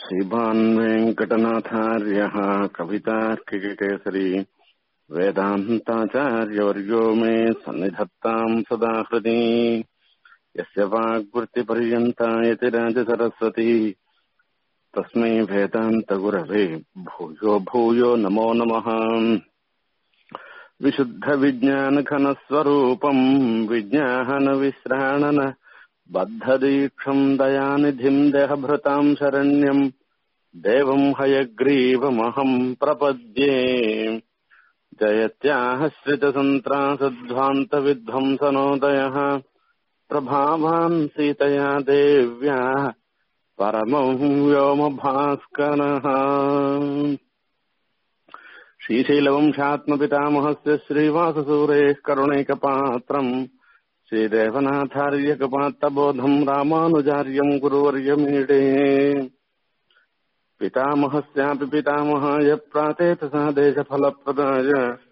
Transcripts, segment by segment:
श्रीमान् वेङ्कटनाथार्यः कवितार्किककेसरी वेदान्ताचार्यवर्यो मे सन्निधत्ताम् सदा हृदि यस्य वाग्वृत्तिपर्यन्ता यतिराजसरस्वती तस्मै वेदान्तगुरवे भूयो भूयो नमो नमः विशुद्धविज्ञानघनस्वरूपम् विज्ञाहनविश्राणन बद्धदीक्षम् दयानिधिम् देहभृताम् शरण्यम् देवम् हयग्रीवमहम् प्रपद्ये जयत्याहश्रितसन्त्रासध्वान्तविध्वंसनोदयः प्रभावान् सीतया देव्या परमम् व्योमभास्करः श्रीशैलवंशात्मपितामहस्य श्रीवाससूरेः करुणैकपात्रम् श्रीदेवनाथार्यकपात्तबोधम् रामानुजार्यम् गुरुवर्यमीडे पितामहस्यापि पितामहाय प्रातेतसा देशफलप्रदाय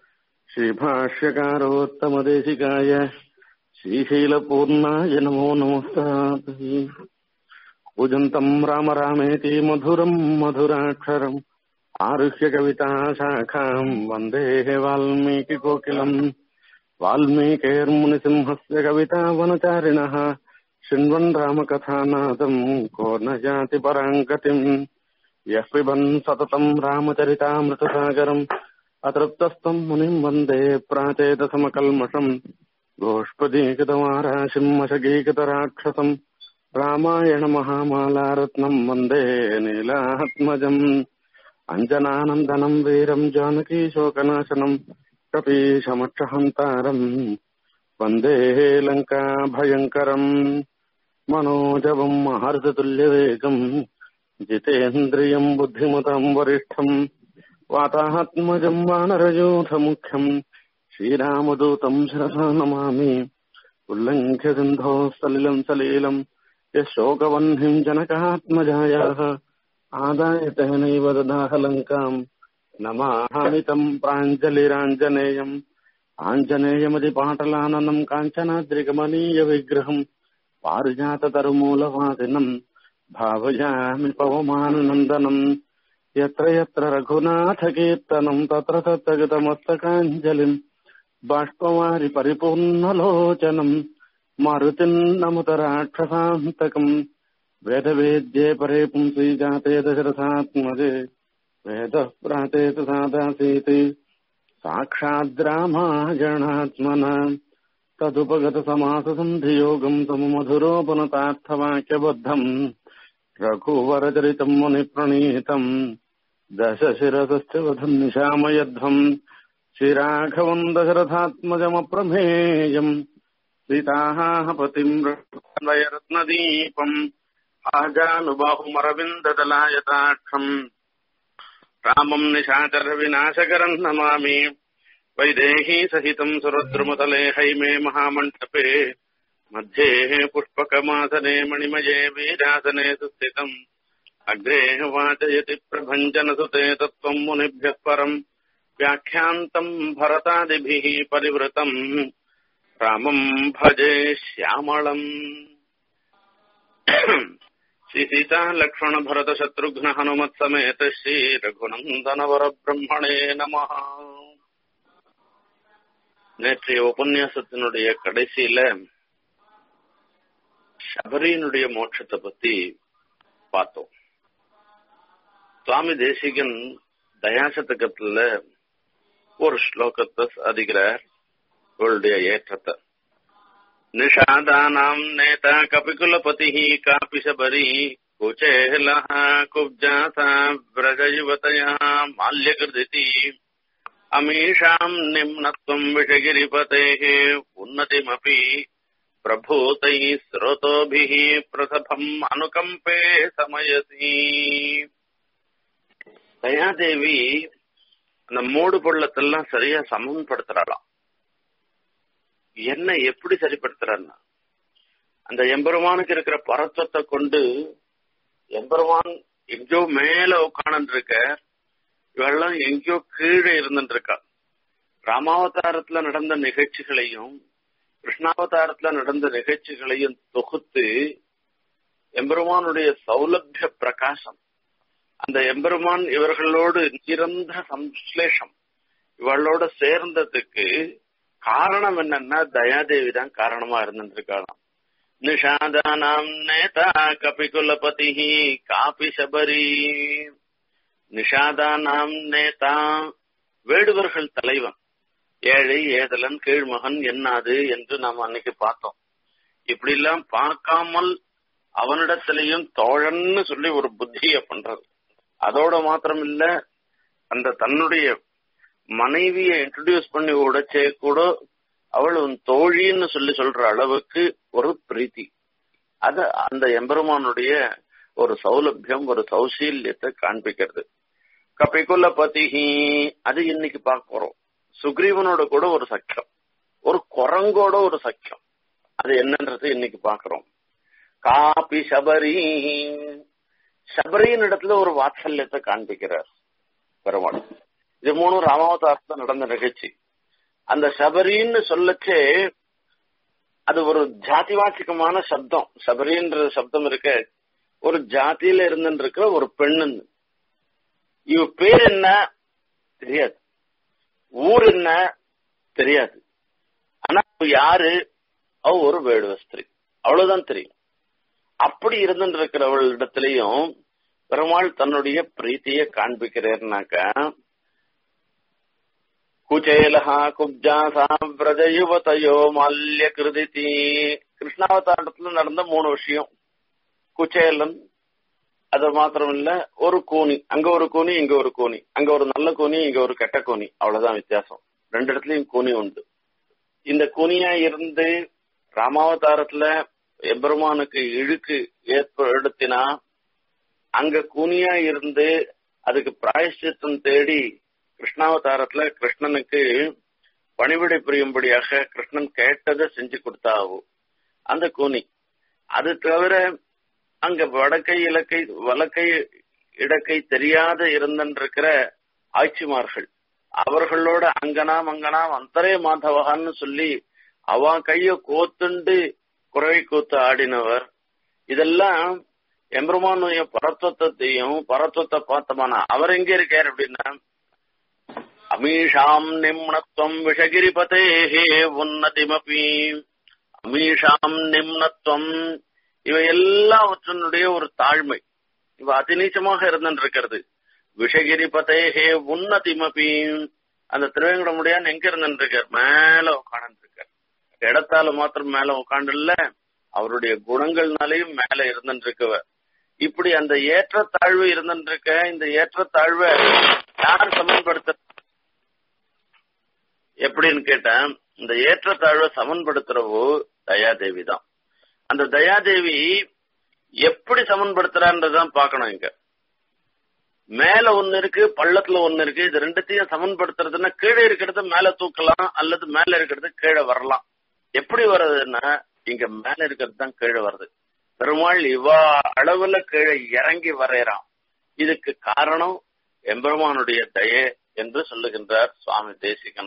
श्रीभाष्यकारोत्तमदेशिकाय श्रीशैलपूर्णाय नमो नमस्तात् पूजन्तम् राम रामेति मधुरम् मधुराक्षरम् आरुह्य कविता शाखाम् वन्दे वाल्मीकिकोकिलम् वाल्मीकेर्मुनिसिंहस्य कविता वनचारिणः शृण्वन् रामकथानादम् को न याति पराम् गतिम् यः पिबन् सततम् रामचरितामृतसागरम् अतृप्तस्तम् मुनिम् वन्दे प्राचेतसमकल्मषम् गोष्पदीकृतमाराशिम् अशगीकृतराक्षसम् रामायणमहामालारत्नम् वन्दे नीलात्मजम् अञ्जनानन्दनम् वीरम् जानकीशोकनाशनम् कपीशमक्षहन्तारम् वन्दे लङ्काभयङ्करम् मनोजवम् महर्षतुल्यवेगम् जितेन्द्रियम् बुद्धिमताम् वरिष्ठम् वातात्मजम् वानरयूथमुख्यम् श्रीरामदूतम् शिरसा नमामि उल्लङ्घ्य सिन्धोः सलिलम् सलीलम् यशोकवह्निम् जनकात्मजायाः आदाय तेनैव ददाह लङ्काम् नमामितम् प्राञ्जलिराञ्जनेयम् आञ्जनेयमतिपाटलाननम् काञ्चनाद्रिकमनीयविग्रहम् पारिजाततरुमूलवासिनम् भावयामि पवमाननन्दनम् यत्र यत्र रघुनाथकीर्तनम् तत्र तत्र गतमस्तकाञ्जलिम् बाष्पवारि परिपूर्णलोचनम् मारुतिम् नमुत राक्षसान्तकम् वेदवेद्ये परे पुंसि जाते दशरथात्मजे वेदः प्रातेत सादासीत् साक्षाद्रामायणात्मना तदुपगतसमाससन्धियोगम् सममधुरोपनतार्थवाक्यबद्धम् रघुवरचरितम् मुनिप्रणीतम् दशशिरसश्च वधम् निशामयध्वम् श्रीराघवम् दशरथात्मजमप्रमेयम् सीताः पतिम् रत्नदीपम् आजानुबाहुमरविन्ददलायताक्षम् रामम् निशाचरविनाशकरम् नमामि वैदेही सहितम् सुरद्रुमतले हैमे महामण्डपे मध्ये पुष्पकमासने मणिमये वीरासने सुस्थितम् अग्रे वाचयति प्रभञ्जनसुते तत्त्वम् मुनिभ्यः परम् व्याख्यान्तम् भरतादिभिः परिवृतम् रामम् भजे श्यामळम् श्रीसीता लक्ष्मण भरत शत्रुघ्न हनुमत् समेत श्री ரகுநந்தனவர பிரம்மணே நம நேற்றைய உபன்யாசத்தினுடைய கடைசியில சபரியினுடைய மோட்சத்தை பத்தி பார்த்தோம் சுவாமி தேசிகன் தயாசதகத்துல ஒரு ஸ்லோகத்தை சாதிக்கிறார் இவளுடைய ஏற்றத்தை निषादानाम् नेता कपिकुलपतिः कापि शबरी कुचेलः कुब्जाता व्रजयुवतया माल्यकृदिति अमीषाम् निम्नत्वम् विषगिरिपतेः उन्नतिमपि प्रभूतैः स्रोतोभिः प्रसभम् अनुकम्पे समयसी தயாதேவி அந்த மூடு பொருளத்தெல்லாம் சரியா சமன்படுத்துறாளாம் என்ன எப்படி சரிப்படுத்துறான்னா அந்த எம்பெருமானுக்கு இருக்கிற பரத்துவத்தை கொண்டு எம்பெருமான் எங்கேயோ மேல உட்காந்து இருக்க இவெல்லாம் எங்கேயோ கீழே இருந்துட்டு இருக்கா ராமாவதாரத்துல நடந்த நிகழ்ச்சிகளையும் கிருஷ்ணாவதாரத்துல நடந்த நிகழ்ச்சிகளையும் தொகுத்து எம்பெருமானுடைய சௌலபிய பிரகாசம் அந்த எம்பெருமான் இவர்களோடு நிரந்தர சம்ஸ்லேஷம் இவளோட சேர்ந்ததுக்கு காரணம் என்னன்னா தயாதேவி தான் காரணமா இருந்திருக்காளாம் நிஷாதானாம் நேதா கபிகுலபதி காபி சபரி நிஷாதானாம் நேதா வேடுவர்கள் தலைவன் ஏழை ஏதலன் கீழ்மகன் என்னாது என்று நாம் அன்னைக்கு பார்த்தோம் இப்படி எல்லாம் பார்க்காமல் அவனிடத்திலையும் தோழன்னு சொல்லி ஒரு புத்திய பண்றது அதோட மாத்திரம் இல்ல அந்த தன்னுடைய மனைவிய இன்ட்ரடியூஸ் பண்ணி உடைச்சே கூட அவள் உன் தோழின்னு சொல்லி சொல்ற அளவுக்கு ஒரு பிரீத்தி அது அந்த எம்பெருமானுடைய ஒரு சௌலபியம் ஒரு சௌசீல்யத்தை காண்பிக்கிறது கபிகுல பதிஹி அது இன்னைக்கு பார்க்க போறோம் சுக்ரீவனோட கூட ஒரு சக்கியம் ஒரு குரங்கோட ஒரு சக்கியம் அது என்னன்றது இன்னைக்கு பாக்குறோம் காபி சபரி சபரியின் இடத்துல ஒரு வாத்சல்யத்தை காண்பிக்கிறார் பெருமாள் இது மூணு ராமாவதாரத்துல நடந்த நிகழ்ச்சி அந்த சபரின்னு சொல்லச்சே அது ஒரு ஜாதிவாசிகமான சப்தம் சபரின்ற சப்தம் இருக்க ஒரு ஜாதியில இருந்துருக்கிற ஒரு பெண்ணுன்னு இவ பேர் என்ன தெரியாது ஊர் என்ன தெரியாது ஆனா யாரு அவ ஒரு வேடுவஸ்திரி அவ்வளவுதான் தெரியும் அப்படி இருந்துருக்கிறவள் இடத்துலயும் பெருமாள் தன்னுடைய பிரீத்திய காண்பிக்கிறேன்னாக்க குச்சேலஹா குப்ஜாசா விரஜ யுவதையோ மல்ய கிருதிதி கிருஷ்ணாவதாரத்துல நடந்த மூணு விஷயம் குச்சேலன் அது மாத்திரம் இல்ல ஒரு கூனி அங்க ஒரு கூனி இங்க ஒரு கூனி அங்க ஒரு நல்ல கூனி இங்க ஒரு கெட்ட கூனி அவ்வளவுதான் வித்தியாசம் ரெண்டு இடத்துலயும் கூனி உண்டு இந்த கூனியா இருந்து ராமாவதாரத்துல எம்பெருமானுக்கு இழுக்கு ஏற்படுத்தினா அங்க கூனியா இருந்து அதுக்கு பிராயஷ்சித்தம் தேடி கிருஷ்ணாவதாரத்துல கிருஷ்ணனுக்கு பணிவிடை புரியும்படியாக கிருஷ்ணன் கேட்டதை செஞ்சு கொடுத்தாவும் அந்த கூனி அது தவிர அங்க வடக்கை இலக்கை வலக்கை இடக்கை தெரியாத இருந்திருக்கிற ஆட்சிமார்கள் அவர்களோட அங்கனாம் அங்கனாம் அந்தரே மாதவகான்னு சொல்லி அவ கைய கோத்துண்டு குறவை கூத்து ஆடினவர் இதெல்லாம் எம்பெருமானுடைய பரத்வத்தையும் பரத்வத்தை பார்த்தமான அவர் எங்க இருக்கார் அப்படின்னா அமீஷாம் நிம்னத்துவம் விஷகிரிபதேஹே உன்னதிமபி அமீஷாம் நிம்னத்துவம் இவை எல்லாவற்றினுடைய ஒரு தாழ்மை இவ அதிநீச்சமாக இருந்திருக்கிறது விஷகிரி பதேஹே உன்னதிமபி அந்த திருவேங்கடமுடியான் எங்க இருந்திருக்கார் மேல உட்காந்துருக்கார் இடத்தால மாத்திரம் மேல உட்காந்துல அவருடைய குணங்கள்னாலையும் மேல இருந்துருக்கவர் இப்படி அந்த ஏற்றத்தாழ்வு இருந்துருக்க இந்த ஏற்றத்தாழ்வை யார் சமன்படுத்த எப்படின்னு கேட்டேன் இந்த ஏற்றத்தாழ்வை சமன்படுத்துறவோ தயாதேவி தான் அந்த தயாதேவி எப்படி சமன்படுத்துறான்றதான் பாக்கணும் இங்க மேல ஒண்ணு இருக்கு பள்ளத்துல ஒண்ணு இருக்கு இது ரெண்டுத்தையும் சமன்படுத்துறதுன்னா கீழே இருக்கிறத மேல தூக்கலாம் அல்லது மேல இருக்கிறது கீழே வரலாம் எப்படி வர்றதுன்னா இங்க மேல இருக்கிறது தான் கீழே வருது பெருமாள் இவா அளவுல கீழே இறங்கி வரையறான் இதுக்கு காரணம் எம்பெருமானுடைய தயே என்று சொல்லுகின்றார் சுவாமி தேசிகன்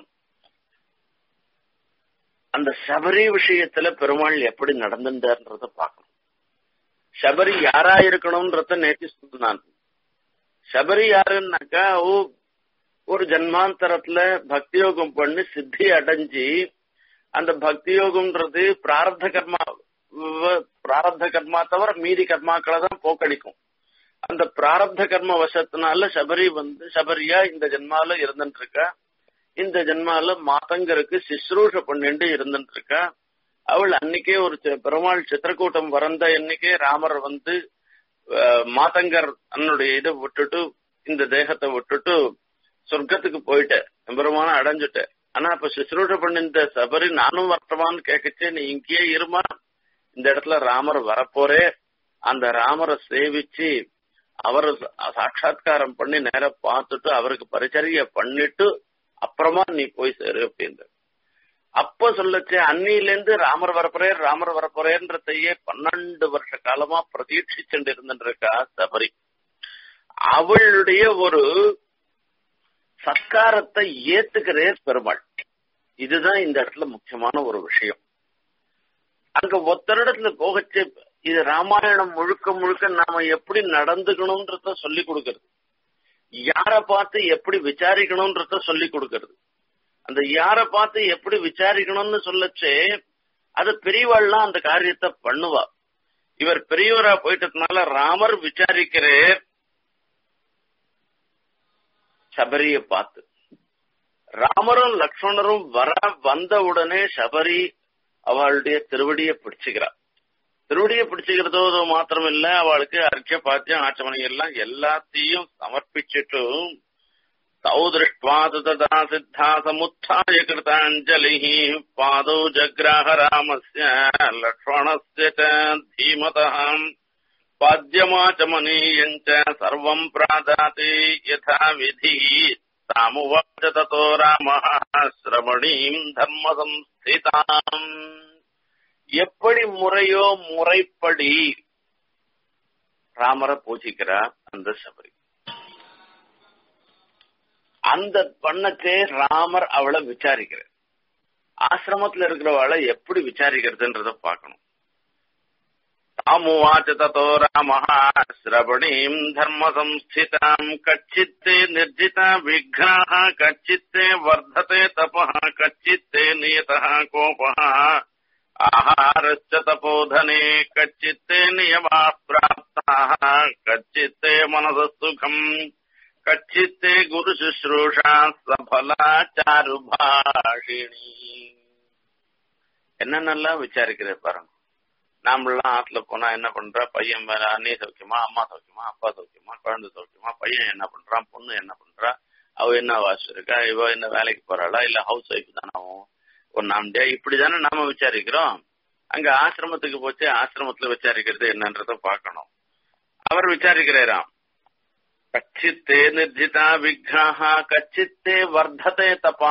அந்த சபரி விஷயத்துல பெருமாள் எப்படி நடந்துட்டார்ன்றத பார்க்கணும் சபரி யாரா இருக்கணும்ன்றத நேற்று சொன்னான் சபரி யாருன்னாக்கா ஓ ஒரு ஜன்மாந்தரத்துல பக்தியோகம் பண்ணி சித்தி அடைஞ்சு அந்த பக்தியோகம்ன்றது பிராரத்த கர்மா பிராரத்த கர்மா தவிர மீதி கர்மாக்களை தான் போக்கடிக்கும் அந்த பிராரப்த கர்ம வசத்தினால சபரி வந்து சபரியா இந்த ஜென்மால இருந்துட்டு இருக்கா இந்த ஜென்மால மாதங்கருக்கு சிஸ்ரூஷ பண்ணிட்டு இருந்துட்டு இருக்கா அவள் அன்னைக்கே ஒரு பெருமாள் சித்திரக்கூட்டம் வறந்த அன்னைக்கே ராமர் வந்து மாதங்கர் தன்னுடைய இதை விட்டுட்டு இந்த தேகத்தை விட்டுட்டு சொர்க்கத்துக்கு போயிட்டேன் பெருமான அடைஞ்சுட்டேன் ஆனா அப்ப சிஸ்ரூஷ பண்ணிருந்த சபரி நானும் வரட்டமான்னு கேட்கச்சே நீ இங்கேயே இருமா இந்த இடத்துல ராமர் வரப்போறே அந்த ராமரை சேவிச்சு அவரை சாட்சா்காரம் பண்ணி நேர பார்த்துட்டு அவருக்கு பரிச்சரிய பண்ணிட்டு அப்புறமா நீ போய் சேரு அப்படின்னு அப்ப சொல்லச்சே அன்னியிலேருந்து ராமர் வரப்போறேர் ராமர் வரப்போறேன்றதையே பன்னெண்டு வருஷ காலமா பிரதீட்சிச்சுட்டு இருந்துருக்கா சபரி அவளுடைய ஒரு சத்காரத்தை ஏத்துக்கிறே பெருமாள் இதுதான் இந்த இடத்துல முக்கியமான ஒரு விஷயம் அங்க ஒத்தரிடத்துல போகச்சு இது ராமாயணம் முழுக்க முழுக்க நாம எப்படி நடந்துக்கணும்ன்றத சொல்லி கொடுக்கறது யார பார்த்து எப்படி விசாரிக்கணும்ன்றத சொல்லி கொடுக்கறது அந்த யார பார்த்து எப்படி விசாரிக்கணும்னு சொல்லச்சே அது பெரியவாள்லாம் அந்த காரியத்தை பண்ணுவா இவர் பெரியவரா போயிட்டதுனால ராமர் விசாரிக்கிறார் சபரிய பார்த்து ராமரும் லக்ஷ்மணரும் வர வந்த உடனே சபரி அவளுடைய திருவடியை பிடிச்சுக்கிறார் திருவடியை பிடிச்சுக்கிறதோ மாத்திரம் இல்ல அவளுக்கு அர்க்கிய பாத்தியம் ஆச்சமணி எல்லாம் எல்லாத்தையும் சமர்ப்பிச்சுட்டு தௌ திருஷ்டுவா ததா சித்தா சமுத்தாய கிருதாஞ்சலி பாதௌ ஜக்ராஹ ராமஸ்ய லக்ஷ்மணஸ்ய ச தீமதः பாத்தியமாச்சமனீயஞ்ச சர்வம் பிராதாதி யதா விதி தாமுவாச்ச ததோ ராமः சிரமணீம் தர்ம சம்ஸ்திதாம் எப்படி முறையோ முறைப்படி ராமரை பூஜிக்கிறார் அந்த சபரி அந்த பண்ணச்சே ராமர் அவளை விசாரிக்கிறார் ஆசிரமத்துல இருக்கிறவளை எப்படி விசாரிக்கிறதுன்றத பார்க்கணும் தாமுவாச்ச ததோ ராமः சிரவணீம் தர்ம சம்ஸ்திதாம் கச்சித்தே நிர்ஜிதா விக்னாः கச்சித்தே வர்தते தபः கச்சித்தே நியதः கோபः आहारश्च तपोधने कच्चित्ते नियमाः प्राप्ताः कच्चित्ते मनसः सुखम् कच्चित्ते गुरुशुश्रूषा सफला चारुभाषिणी என்னென்னலாம் விசாரிக்கிற பாருங்க நாமெல்லாம் ஆத்துல போனா என்ன பண்றா பையன் மேல அண்ணே சௌக்கியமா அம்மா சௌக்கியமா அப்பா சௌக்கியமா குழந்தை சௌக்கியமா பையன் என்ன பண்றான் பொண்ணு என்ன பண்றா அவ என்ன வாசு இருக்கா இவ என்ன வேலைக்கு போறாளா இல்ல ஹவுஸ் ஒய்ஃப் தானே அவன் ஒன்னாம் டே இப்படிதானே நாம விசாரிக்கிறோம் அங்க ஆசிரமத்துக்கு போச்சு ஆசிரமத்துல விசாரிக்கிறது என்னன்றத பார்க்கணும் அவர் விசாரிக்கிறாராம் கச்சித்தே நிர்ஜிதா விக்னாஹா கச்சித்தே வர்த்ததே தபா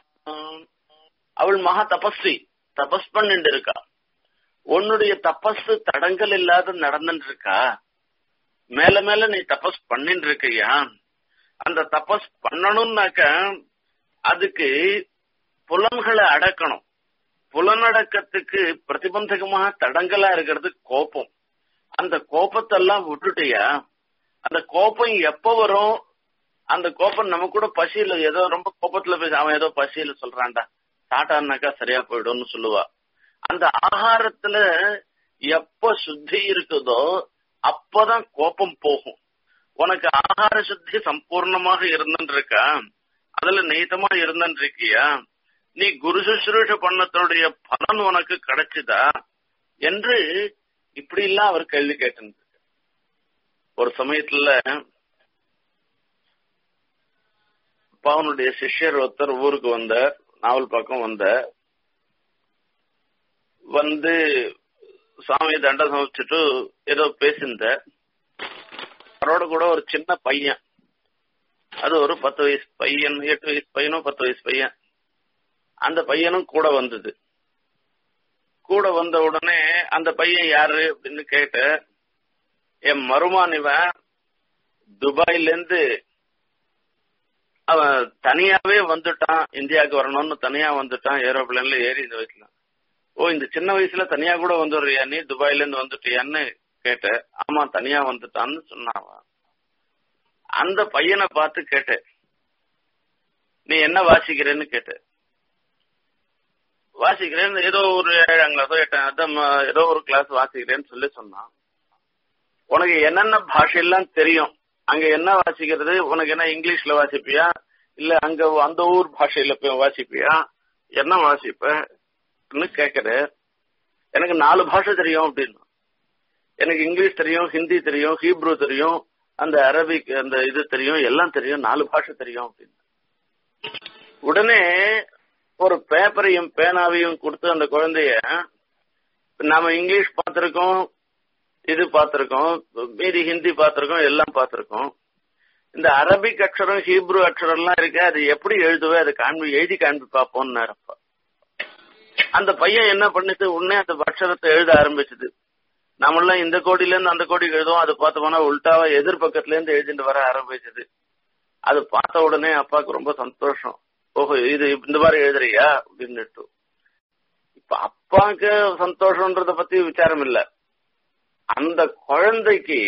அவள் மகா தபஸ்வி தபஸ் பண்ணிட்டு இருக்கா உன்னுடைய தபஸ் தடங்கள் இல்லாத நடந்துட்டு இருக்கா மேல மேல நீ தபஸ் பண்ணிட்டு இருக்கியா அந்த தபஸ் பண்ணணும்னாக்க அதுக்கு புலன்களை அடக்கணும் புலனடக்கத்துக்கு பிரதிபந்தகமாக தடங்கலா இருக்கிறது கோபம் அந்த கோபத்தெல்லாம் விட்டுட்டியா அந்த கோபம் எப்ப வரும் அந்த கோபம் நம்ம கூட பசியில ஏதோ ரொம்ப கோபத்துல பேச அவன் ஏதோ பசியில சொல்றான்டா சாட்டான்னாக்கா சரியா போயிடும்னு சொல்லுவா அந்த ஆகாரத்துல எப்ப சுத்தி இருக்குதோ அப்பதான் கோபம் போகும் உனக்கு ஆகார சுத்தி சம்பூர்ணமாக இருந்துட்டு இருக்கா அதுல நீத்தமா இருந்துட்டு இருக்கியா நீ குரு சுசுரூஷ பண்ணத்தோடைய பலன் உனக்கு கிடைச்சுதா என்று இப்படி எல்லாம் அவர் கேள்வி கேட்டு ஒரு சமயத்துல அப்பாவனுடைய சிஷ்யர் ஒருத்தர் ஊருக்கு வந்த நாவல் பக்கம் வந்த வந்து சாமி தண்ட சமைச்சிட்டு ஏதோ பேசியிருந்த அவரோட கூட ஒரு சின்ன பையன் அது ஒரு பத்து வயசு பையன் எட்டு வயசு பையனும் பத்து வயசு பையன் அந்த பையனும் கூட வந்தது கூட வந்த உடனே அந்த பையன் யாரு அப்படின்னு கேட்ட என் மருமான் இவன் துபாயில இருந்து அவன் தனியாவே வந்துட்டான் இந்தியாவுக்கு வரணும்னு தனியா வந்துட்டான் ஏரோப்ளேன்ல ஏறி இந்த வயசுல ஓ இந்த சின்ன வயசுல தனியா கூட வந்துடுறியா நீ துபாயில இருந்து வந்துட்டியான்னு கேட்ட ஆமா தனியா வந்துட்டான்னு சொன்னாவ அந்த பையனை பார்த்து கேட்டேன் நீ என்ன வாசிக்கிறேன்னு கேட்ட வாசிக்கிறேன் ஏதோ ஒரு ஏழாம் கிளாஸோ எட்டாம் அதான் ஏதோ ஒரு கிளாஸ் வாசிக்கிறேன்னு சொல்லி சொன்னான் உனக்கு என்னென்ன பாஷையெல்லாம் தெரியும் அங்க என்ன வாசிக்கிறது உனக்கு என்ன இங்கிலீஷ்ல வாசிப்பியா இல்ல அங்க அந்த ஊர் பாஷையில போய் வாசிப்பியா என்ன வாசிப்பன்னு கேக்குற எனக்கு நாலு பாஷை தெரியும் அப்படின்னு எனக்கு இங்கிலீஷ் தெரியும் ஹிந்தி தெரியும் ஹீப்ரு தெரியும் அந்த அரபிக் அந்த இது தெரியும் எல்லாம் தெரியும் நாலு பாஷை தெரியும் அப்படின்னு உடனே ஒரு பேப்பரையும் பேனாவையும் கொடுத்து அந்த குழந்தைய நாம இங்கிலீஷ் பார்த்திருக்கோம் இது பார்த்திருக்கோம் மீதி ஹிந்தி பார்த்திருக்கோம் எல்லாம் பார்த்திருக்கோம் இந்த அரபிக் அக்ஷரம் ஹீப்ரு அக்ஷரம் எல்லாம் இருக்கு அது எப்படி எழுதுவே அதை காண்பி எழுதி காண்பி பார்ப்போம்னு அப்ப அந்த பையன் என்ன பண்ணிட்டு உடனே அந்த அக்ஷரத்தை எழுத ஆரம்பிச்சது நம்மளாம் இந்த கோடியில இருந்து அந்த கோடிக்கு எழுதுவோம் அது பார்த்தோம்னா உல்டாவா எதிர்பக்கத்துல இருந்து எழுதிட்டு வர ஆரம்பிச்சது அது பார்த்த உடனே அப்பாவுக்கு ரொம்ப சந்தோஷம் ஓஹோ இது இந்த மாதிரி எழுதுறியா அப்படின்னுட்டு இப்ப அப்பாவுக்கு சந்தோஷம்ன்றத பத்தி விசாரம் இல்ல அந்த குழந்தைக்கு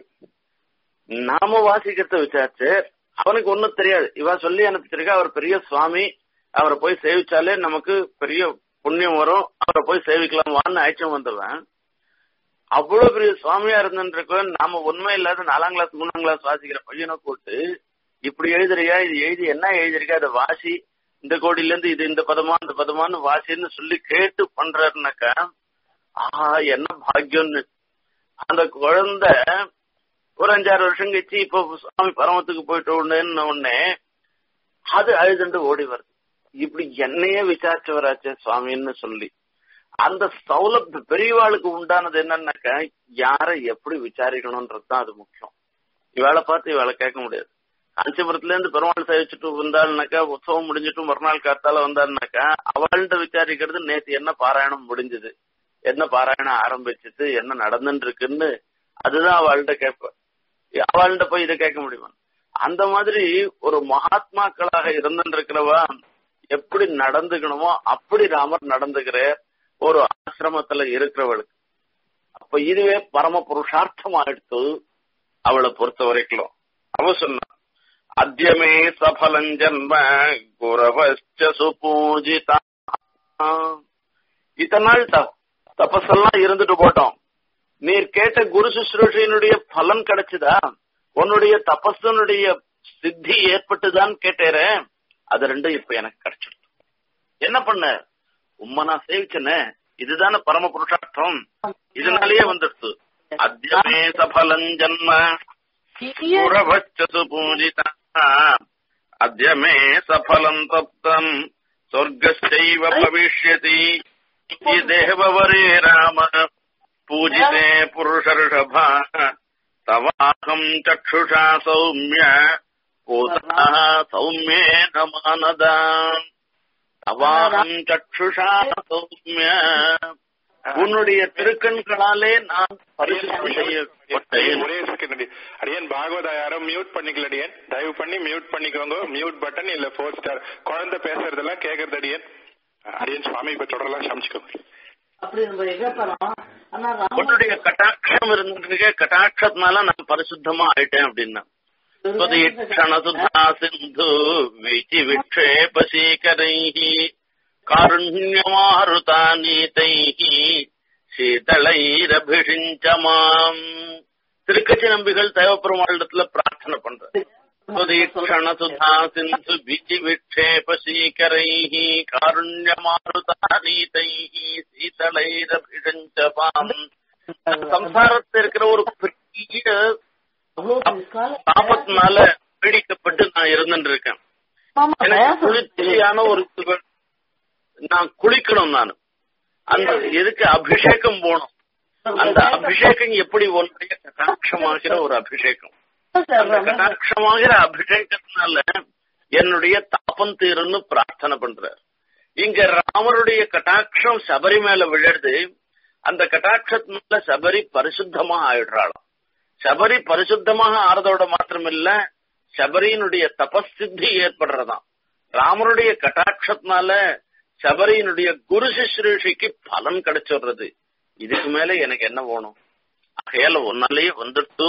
நாம வாசிக்கிறத விசாரிச்சு அவனுக்கு ஒண்ணும் தெரியாது இவ சொல்லி அனுப்பிச்சிருக்கா அவர் பெரிய சுவாமி அவரை போய் சேவிச்சாலே நமக்கு பெரிய புண்ணியம் வரும் அவரை போய் சேவிக்கலாம் வான்னு அழைச்சும் வந்துடுவேன் அவ்வளவு பெரிய சுவாமியா இருந்துருக்க நாம உண்மை இல்லாத நாலாம் கிளாஸ் மூணாம் கிளாஸ் வாசிக்கிற பையனை போட்டு இப்படி எழுதுறியா இது எழுதி என்ன எழுதிருக்கா அதை வாசி இந்த கோடியில இருந்து இது இந்த பதமா இந்த பதமான்னு வாசின்னு சொல்லி கேட்டு பண்றாருனாக்கா ஆஹா என்ன பாக்கியம்னு அந்த குழந்தை ஒரு அஞ்சாறு வருஷம் கழிச்சு இப்போ சுவாமி பரமத்துக்கு போயிட்டு உடனே உடனே அது அழுதுண்டு ஓடி வருது இப்படி என்னையே விசாரிச்சவராச்சே சுவாமின்னு சொல்லி அந்த சௌலபிய பெரியவாளுக்கு உண்டானது என்னன்னாக்கா யாரை எப்படி விசாரிக்கணும்ன்றது தான் அது முக்கியம் இவாளை பார்த்து இவாளை கேட்க முடியாது காஞ்சிபுரத்துல இருந்து பெருமாள் சேவிச்சுட்டு வந்தாள்னாக்கா உற்சவம் முடிஞ்சிட்டு மறுநாள் காத்தால வந்தாருனாக்கா அவள்கிட்ட விசாரிக்கிறது நேத்து என்ன பாராயணம் முடிஞ்சது என்ன பாராயணம் ஆரம்பிச்சது என்ன நடந்துட்டு இருக்குன்னு அதுதான் அவள்கிட்ட கேட்ப அவள்கிட்ட போய் இதை கேட்க முடியுமா அந்த மாதிரி ஒரு மகாத்மாக்களாக இருந்துருக்கிறவா எப்படி நடந்துக்கணுமோ அப்படி ராமர் நடந்துக்கிற ஒரு ஆசிரமத்துல இருக்கிறவளுக்கு அப்ப இதுவே பரம புருஷார்த்தம் ஆயிடுத்து அவளை பொறுத்த வரைக்கும் அவ சொன்ன அத்தியமே சபலம் ஜன்ம குரவச்ச சுபூஜிதா இத்தனை நாள் தபஸெல்லாம் இருந்துட்டு போட்டோம் நீர் கேட்ட குரு சுশ্রூஷையினுடைய பலன் கிடைச்சுதா உன்னுடைய தபஸனுடைய சித்தி ஏற்பட்டுதான் கேட்டேற அது ரெண்டும் இப்ப எனக்கு கிடைச்சிடுது என்ன பண்ண உம்மை நான் சேவிச்சனே இதுதானே பரம புருஷார்த்தம் இதனாலேயே வந்துடுச்சு அத்தியமே சபலம் ஜன்ம புறவச்சது பூஜிதா அத்தியமே சபலம் தப்தம் சொர்க்கஸ்யைவ பவிஷ்யதி தேவவரே ராம பூஜிதே புருஷர்ஷபா தவாகம் சக்ஷுஷா சௌமிய பூதா சௌமியே நமானதாம் தவாகம் சக்ஷுஷா சௌமிய உன்னுடைய திருக்கண்களாலே நான் பரிசுத்தம் செய்யப்பட்டேன் ஒரே செகண்ட் அடி அடியன் பாகவதா யாரும் மியூட் பண்ணிக்கல அடியன் தயவு பண்ணி மியூட் பண்ணிக்கோங்க மியூட் பட்டன் இல்ல ஃபோர் ஸ்டார் குழந்தை பேசுறதெல்லாம் கேக்குறது அடியன் அடியன் சுவாமி இப்ப தொடரலாம் சமைச்சுக்கோங்க அப்படி நம்ம எகப்பறோம் ஆனா உன்னுடைய கட்டாட்சம் இருந்திருக்க கட்டாட்சத்தினால நான் பரிசுத்தமா ஆயிட்டேன் அப்படின்னா क्षणसुधा सिन्धु विचिविक्षेपशीकरैः कारुण्यमारुतानीतैः சீதளைரபிஷிஞ்ச மாம் திருக்கச்சி நம்பிகள் தேவப்பெருமாளிடத்துல பிரார்த்தனை பண்ற சுதீக்ஷணசுதா சிந்து விஜி விக்ஷேபசீகரைः காருண்யமாருதானீதைः சீதளைரபிஷிஞ்ச மாம் சம்சாரத்தில் இருக்கிற ஒரு பெரிய தாபத்தினால பீடிக்கப்பட்டு நான் இருந்துட்டு இருக்கேன் எனக்கு குளிர்ச்சியான ஒரு நான் குளிக்கணும் நான் அந்த எதுக்கு அபிஷேகம் போகணும் அந்த அபிஷேகம் எப்படி ஒன்றைய கட்டாட்சமாகிற ஒரு அபிஷேகம் அந்த கட்டாட்சமாகிற அபிஷேகத்தினால என்னுடைய தாபம் தீருன்னு பிரார்த்தனை பண்றார் இங்க ராமருடைய கட்டாட்சம் சபரி மேல விழுது அந்த கட்டாட்சத்தினால சபரி பரிசுத்தமா ஆயிடுறாளாம் சபரி பரிசுத்தமாக ஆறதோட மாத்திரமில்ல சபரியினுடைய தபசித்தி ஏற்படுறதாம் ராமருடைய கட்டாட்சத்தினால சபரியினுடைய குரு சுশ্ரூஷிக்கு பலன் கிடைச்சிடுறது இதுக்கு மேல எனக்கு என்ன வேணும் ஆகையால ஒன்னாலேயே வந்துட்டு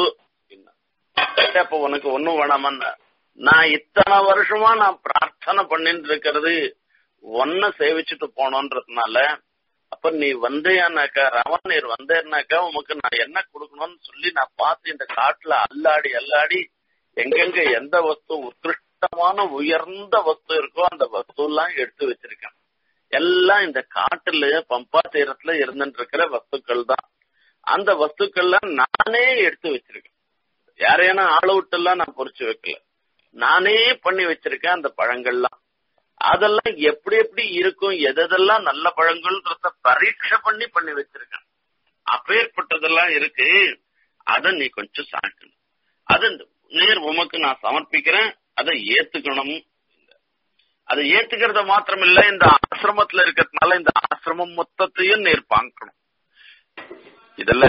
அப்ப உனக்கு ஒண்ணும் வேணாமன்னா நான் இத்தனை வருஷமா நான் பிரார்த்தனை பண்ணிட்டு இருக்கிறது ஒன்ன சேவிச்சுட்டு போனோன்றதுனால அப்ப நீ வந்தேன்னாக்கா ரவன் நீர் வந்தேன்னாக்கா உமக்கு நான் என்ன கொடுக்கணும்னு சொல்லி நான் பார்த்து இந்த காட்டுல அல்லாடி அல்லாடி எங்கெங்க எந்த வஸ்து உத்கிருஷ்டமான உயர்ந்த வஸ்து இருக்கோ அந்த வஸ்து எல்லாம் எடுத்து வச்சிருக்கேன் எல்லாம் இந்த காட்டுல பம்பா தீரத்துல இருந்துட்டு இருக்கிற வஸ்துக்கள் தான் அந்த வஸ்துக்கள்லாம் நானே எடுத்து வச்சிருக்கேன் யாரையான ஆள விட்டுலாம் நான் பொறிச்சு வைக்கல நானே பண்ணி வச்சிருக்கேன் அந்த பழங்கள்லாம் அதெல்லாம் எப்படி எப்படி இருக்கும் எதெல்லாம் நல்ல பழங்கள்ன்றத பரீட்சை பண்ணி பண்ணி வச்சிருக்கேன் அப்பேற்பட்டதெல்லாம் இருக்கு அத நீ கொஞ்சம் சாக்கணும் அது நேர் உமக்கு நான் சமர்ப்பிக்கிறேன் அதை ஏத்துக்கணும் அதை ஏத்துக்கிறத மாத்திரம் இல்ல இந்த ஆசிரமத்துல இருக்கிறதுனால இந்த ஆசிரமம் மொத்தத்தையும் நேர் பாக்கணும் இதுல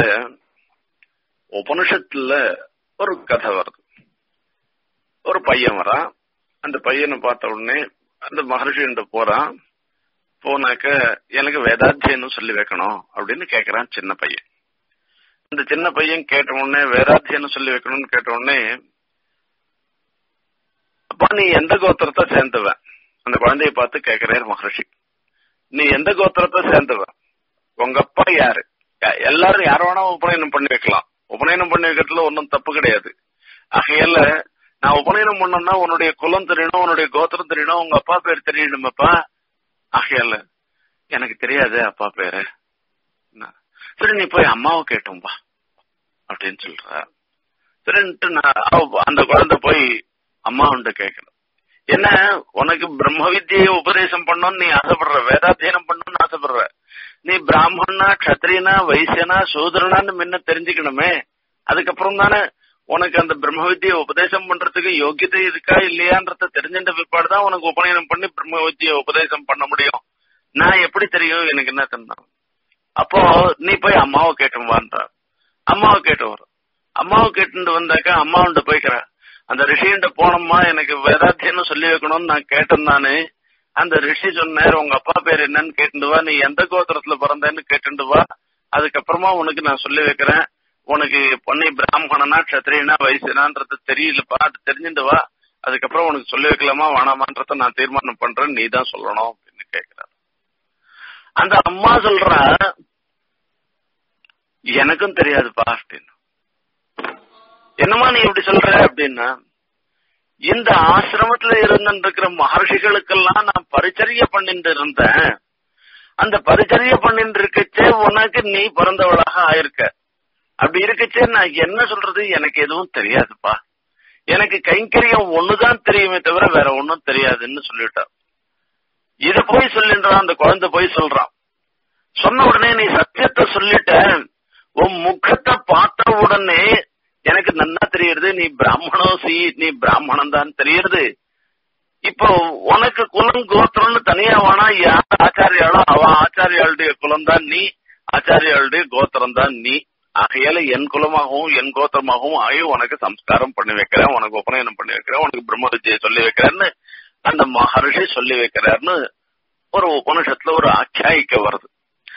உபனிஷத்துல ஒரு கதை வருது ஒரு பையன் வரான் அந்த பையனை பார்த்த உடனே அந்த மகர்ஷின்ட்டு போறான் போனாக்க எனக்கு வேதாத்தியன்னு சொல்லி வைக்கணும் அப்படின்னு கேக்குறான் சின்ன பையன் இந்த சின்ன பையன் கேட்ட உடனே வேதாத்தியன்னு சொல்லி வைக்கணும்னு கேட்ட உடனே அப்பா நீ எந்த கோத்திரத்தை சேர்ந்தவன் அந்த குழந்தைய பார்த்து கேட்கிறாரு மகர்ஷி நீ எந்த கோத்திரத்தை சேர்ந்தவன் உங்க அப்பா யாரு யா- எல்லாரும் யார வேணா உபநயனம் பண்ணி வைக்கலாம் உபநயனம் பண்ணி வைக்கிறதுல ஒன்றும் தப்பு கிடையாது ஆகையால நான் உபநயனம் பண்ணோம்னா உன்னுடைய குலம் தெரியணும் உன்னுடைய கோத்திரம் தெரியணும் உங்க அப்பா பேர் தெரியணுமப்பா ஆகையால எனக்கு தெரியாது அப்பா பேரு என்ன? சரி நீ போய் அம்மாவை கேட்டோம்பா அப்படின்னு சொல்ற சரின்ட்டு நான் அவ- அந்த குழந்தை போய் அம்மா உண்டு கேட்கணும் என்ன உனக்கு பிரம்ம வித்தியை உபதேசம் பண்ணணும்னு நீ ஆசைப்படுற வேதாத்தியனம் பண்ணணும்னு ஆசைப்படுற நீ பிராமணனா கத்திரியனா வைசியனா சூதரனான்னு முன்ன தெரிஞ்சுக்கணுமே அதுக்கப்புறம் தானே உனக்கு அந்த பிரம்ம வித்தியை உபதேசம் பண்றதுக்கு யோக்கியதை இருக்கா இல்லையான்றத தெரிஞ்சின்ற பிற்பாடு தான் உனக்கு உபநயனம் பண்ணி பிரம்ம வித்தியை உபதேசம் பண்ண முடியும் நான் எப்படி தெரியும் எனக்கு என்ன தெரியும் அப்போ நீ போய் அம்மாவை கேட்டு வான்ற அம்மாவை கேட்டு வரும் அம்மாவை கேட்டு வந்தாக்கா அம்மாவுண்ட போய்க்கிற அந்த ரிஷின்ட்ட போனோம்மா எனக்கு வேதாத்தியன்னு சொல்லி வைக்கணும்னு நான் கேட்டேன் நானு அந்த ரிஷி சொன்னார் உங்க அப்பா பேர் என்னன்னு கேட்டுட்டு வா நீ எந்த கோத்திரத்துல பிறந்தேன்னு கேட்டுட்டு வா அதுக்கப்புறமா உனக்கு நான் சொல்லி வைக்கிறேன் உனக்கு பொண்ணை பிராமணனா கத்திரியனா வயசுனான்றது தெரியலப்பா அது தெரிஞ்சுட்டு வா அதுக்கப்புறம் உனக்கு சொல்லி வைக்கலாமா வேணாமான்றத நான் தீர்மானம் பண்றேன் நீ தான் சொல்லணும் அப்படின்னு கேட்கிறார் அந்த அம்மா சொல்றா எனக்கும் தெரியாதுப்பா அப்படின்னு என்னம்மா நீ இப்படி சொல்ற அப்படின்னா இந்த ஆசிரமத்துல இருந்துருக்கிற மகர்ஷிகளுக்கெல்லாம் நான் பரிச்சரிய பண்ணிட்டு இருந்தேன் அந்த பரிச்சரிய பண்ணிட்டு இருக்கச்சே உனக்கு நீ பிறந்தவளாக ஆயிருக்க அப்படி இருக்கச்சே நான் என்ன சொல்றது எனக்கு எதுவும் தெரியாதுப்பா எனக்கு கைங்கரியம் ஒண்ணுதான் தெரியுமே தவிர வேற ஒண்ணும் தெரியாதுன்னு சொல்லிட்டான் இத போய் சொல்லின்றான் அந்த குழந்தை போய் சொல்றான் சொன்ன உடனே நீ சத்தியத்தை சொல்லிட்ட உன் முகத்தை பார்த்த உடனே எனக்கு நன்னா தெரியுது நீ பிராமணோசி நீ பிராமணன் தான் தெரியுது இப்போ உனக்கு குலம் கோத்திரம்னு தனியா வேணா யார் ஆச்சாரியாளோ அவன் ஆச்சாரியாளுடைய குலம் தான் நீ ஆச்சாரியாளுடைய கோத்திரம் தான் நீ ஆகையால என் குலமாகவும் என் கோத்திரமாகவும் ஆகி உனக்கு சம்ஸ்காரம் பண்ணி வைக்கிறேன் உனக்கு உபநயனம் பண்ணி வைக்கிறேன் உனக்கு பிரம்ம வித்தியை சொல்லி வைக்கிறேன்னு அந்த மகர்ஷி சொல்லி வைக்கிறாருன்னு ஒரு உபனிஷத்துல ஒரு ஆக்கியாயிக்க வருது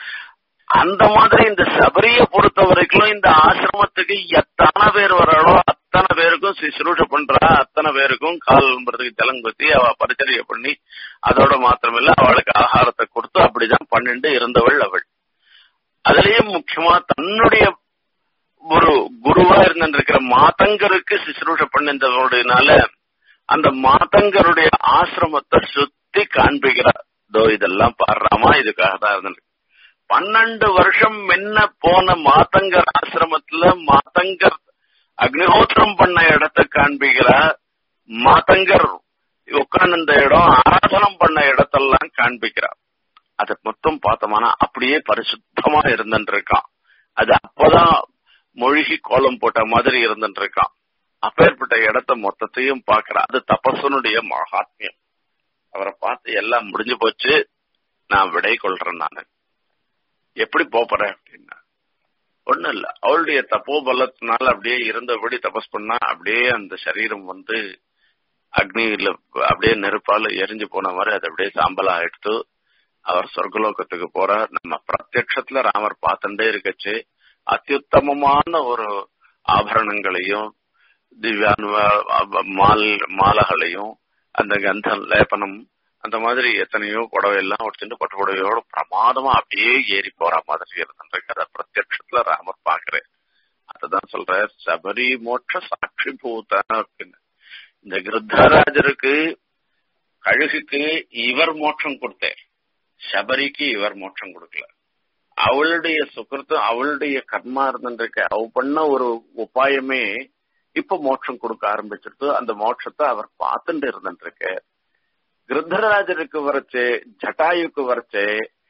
அந்த மாதிரி இந்த சபரிய பொறுத்த வரைக்கும் இந்த ஆசிரமத்துக்கு எத்தனை பேர் வராளோ அத்தனை பேருக்கும் சுசுரூஷ பண்றா அத்தனை பேருக்கும் கால் நம்புறதுக்கு தெலங்குத்தி அவ பரிச்சரிய பண்ணி அதோட மாத்திரமில்ல அவளுக்கு ஆகாரத்தை கொடுத்து அப்படிதான் பண்ணிட்டு இருந்தவள் அவள் அதுலயும் முக்கியமா தன்னுடைய ஒரு குருவா இருந்திருக்கிற மாதங்கருக்கு சுசுரூஷ பண்ணின்றதோடனால அந்த மாதங்கருடைய ஆசிரமத்தை சுத்தி காண்பிக்கிறார் தோ இதெல்லாம் பாடுறாமா இதுக்காக தான் இருந்திருக்கு பன்னெண்டு வருஷம் முன்ன போன மாதங்கர் ஆசிரமத்துல மாதங்கர் அக்னிஹோத்திரம் பண்ண இடத்தை காண்பிக்கிறார் மாதங்கர் உட்கார்ந்த இடம் ஆராதனம் பண்ண இடத்தெல்லாம் காண்பிக்கிறார் அதை மொத்தம் பார்த்தோம்னா அப்படியே பரிசுத்தமா இருந்துட்டு இருக்கான் அது அப்பதான் மொழிகி கோலம் போட்ட மாதிரி இருந்துட்டு இருக்கான் அப்பேற்பட்ட இடத்த மொத்தத்தையும் பாக்குறான் அது தபசனுடைய மகாத்மியம் அவரை பார்த்து எல்லாம் முடிஞ்சு போச்சு நான் விடை கொள்றேன் நானு எப்படி போறேன் அப்படின்னா ஒண்ணும் இல்ல அவளுடைய தப்போ பலத்தினால அப்படியே இருந்தபடி தபஸ் பண்ணா அப்படியே அந்த சரீரம் வந்து அக்னியில அப்படியே நெருப்பால எரிஞ்சு போன மாதிரி அது அப்படியே சாம்பலா எடுத்து அவர் சொர்க்கலோகத்துக்கு போறார் நம்ம பிரத்யட்சத்துல ராமர் பார்த்துட்டே இருக்கச்சு அத்தியுத்தமமான ஒரு ஆபரணங்களையும் திவ்யானுவ மால் மாலைகளையும் அந்த கந்தம் லேபனம் அந்த மாதிரி எத்தனையோ புடவை எல்லாம் உடுத்துட்டு பட்டு புடவையோட பிரமாதமா அப்படியே ஏறி போற மாதிரி இருந்துருக்கு அதை பிரத்யட்சத்துல ராமர் பாக்குறேன் அதுதான் சொல்ற சபரி மோட்ச சாட்சி பூத அப்படின்னு இந்த கிருத்தராஜருக்கு கழுகுக்கு இவர் மோட்சம் கொடுத்தார் சபரிக்கு இவர் மோட்சம் கொடுக்கல அவளுடைய சுக்கிரத்தும் அவளுடைய கர்மா இருந்துருக்கு அவ பண்ண ஒரு உபாயமே இப்ப மோட்சம் கொடுக்க ஆரம்பிச்சிருக்கு அந்த மோட்சத்தை அவர் பார்த்துட்டு இருந்துருக்கு கிருத்தராஜருக்கு வரைச்சு ஜட்டாயுக்கு வரைச்சு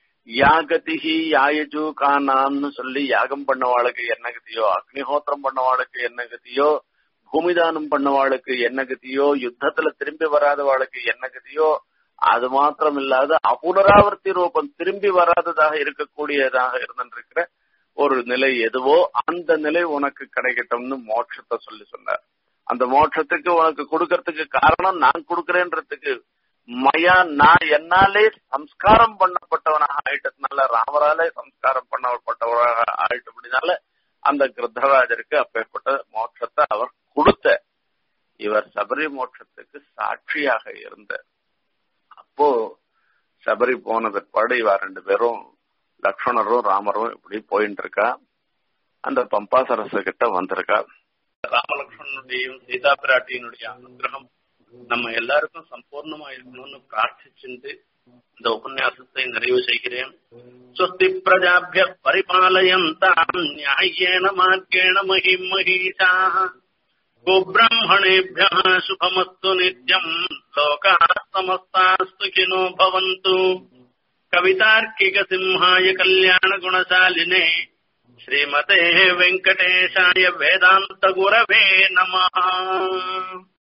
யாகதிஹி யாயஜு கானான்னு சொல்லி யாகம் பண்ணவாளுக்கு என்ன கதியோ அக்னிஹோத்திரம் பண்ணவாளுக்கு என்ன கதியோ பூமிதானம் பண்ணவாளுக்கு என்ன கதியோ யுத்தத்துல திரும்பி வராதவாளுக்கு என்ன கதியோ அது மாத்திரம் இல்லாத அபுனராவர்த்தி ரூபம் திரும்பி வராததாக இருக்கக்கூடியதாக இருந்திருக்கிற ஒரு நிலை எதுவோ அந்த நிலை உனக்கு கிடைக்கட்டும்னு மோட்சத்தை சொல்லி சொன்னார் அந்த மோட்சத்துக்கு உனக்கு கொடுக்கறதுக்கு காரணம் நான் கொடுக்கறேன்றதுக்கு மயா நான் என்னாலே சம்ஸ்காரம் பண்ணப்பட்டவனாக ஆயிட்டதுனால ராமராலே சம்ஸ்காரம் பண்ணப்பட்டவனாக ஆயிட்டபடினால அந்த கிருத்தராஜருக்கு அப்பேற்பட்ட மோட்சத்தை அவர் கொடுத்த இவர் சபரி மோட்சத்துக்கு சாட்சியாக இருந்த அப்போ சபரி போன பிற்பாடு இவ ரெண்டு பேரும் லக்ஷ்மணரும் ராமரும் இப்படி போயிட்டு இருக்கா அந்த பம்பா சரசு கிட்ட வந்திருக்கா ராமலக்ஷ்மணனுடையும் சீதா பிராட்டியினுடைய அனுகிரகம் நம்ம எல்லாருக்கும் சம்பூர்ணமா இருக்கணும்னு பிரார்த்திச்சுட்டு இந்த உபன்யாசத்தை நிறைவு செய்கிறேன் ஸ்வஸ்தி பிரஜாபிய பரிபாலயந்தாம் நியாயேன மார்க்கேண மகிம் மகிஷா गोब्राह्मणेभ्य शुभमस्तु नित्यम् लोकाः समस्तास्तु खिनो भवन्तु कवितार्किकसिंहाय कल्याणगुणशालिने श्रीमते वेङ्कटेशाय वेदान्तगुरवे नमः